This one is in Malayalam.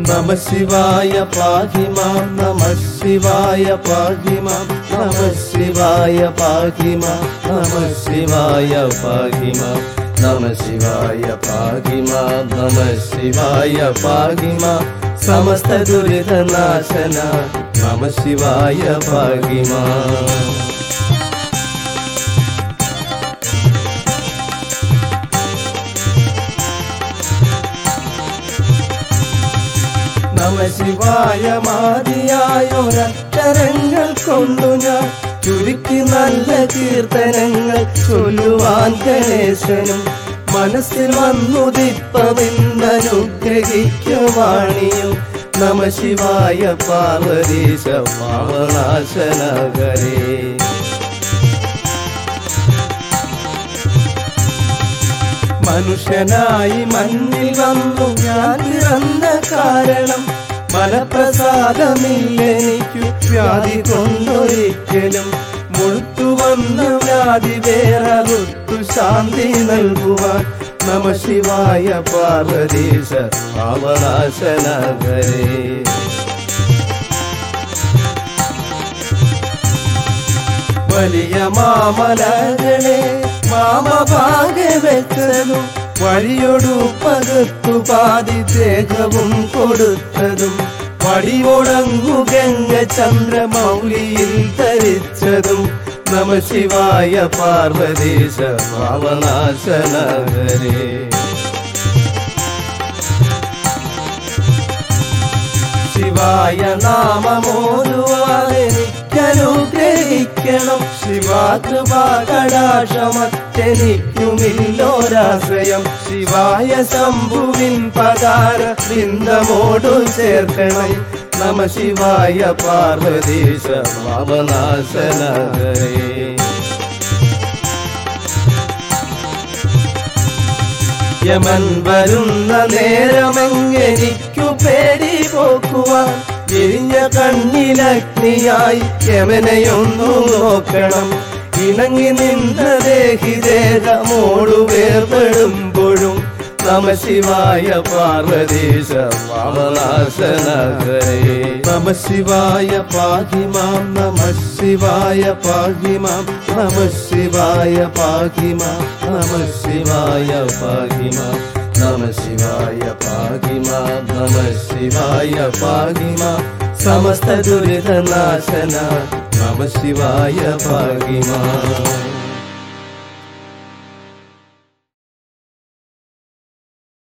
നമ ശിവായ പാഹിമാം നമ ശിവായ പാഹിമാം നമ ശിവായ പാഹിമാം നമ ശിവായ പാഹിമാം നമ ശിവായ പാഹിമാം നമ ശിവായ പാഹിമാം സമസ്ത ദുരിതനാശന നമ ശിവായ പാഹിമാം നമ ശിവായ മാതിയായൊരക്ഷരങ്ങൾ കൊണ്ടു ഞാൻ ചുരുക്കി നല്ല കീർത്തനങ്ങൾ ചൊല്ലുവാൻ ഗണേശനും മനസ്സിൽ വന്നുദിപ്പമിന്നനുഗ്രഹിക്കുവാണിയും നമ ശിവായ പാർവതീശ പാവനാശനകരേ മനുഷ്യനായി മണ്ണിൽ വന്നു ഞാൻ പിറന്ന കാരണം മനപ്രസാദമില്ലെനിക്കു വ്യാധി കൊണ്ടൊരിക്കലും മുഴുത്തു വന്ന വ്യാധി വേററുത്തു ശാന്തി നൽകുവാൻ നമ ശിവായ പാർവതീശ പാവനാശനകരേ വലിയ മാമലകളെ മാമഭാഗെ വെച്ചതും വഴിയൊടു പകത്തു പാതി ദേഹവും കൊടുത്തതും വടിയൊടങ്ങു ഗംഗ ചന്ദ്രമൗലിയിൽ ധരിച്ചതും നമ ശിവായ പാർവതീശ പാവനാശനകരേ ശിവായ നാമമോരുവാനെനിക്കനുഗ്രഹിക്കണം ശിവാകൃപാ കടാക്ഷമത്തെനിക്കുമില്ലോരാശ്രയം ശിവായ ശംഭുവിൻ പകാര ബൃന്ദമോടു ചേർക്കണം നമ ശിവായ പാർവതീശ പാവനാശനകരേ യമൻ വരുന്ന നേരമെങ്ങെനിക്കു പേടി പോക്കുവാൻ വിരിഞ്ഞ കണ്ണിലഗ്നിയായി യമനെയൊന്നു നോക്കണം ഇണങ്ങി നിന്ന ദേഹി ദേഹമോടു വേർപെടുമ്പോഴും നമ ശിവായ പാർവതീശ പാവനാശനകരേ നമ ശിവായ പാഹിമാം നമ ശിവായ പാഹിമാം നമ ശിവായ പാഹിമാം നമ ശിവായ പാഹിമാം നമ ശിവായ പാഹിമാം നമ ശിവായ പാഹിമാം സമസ്ത ദുരിതനാശന നമ ശിവായ പാഹിമാം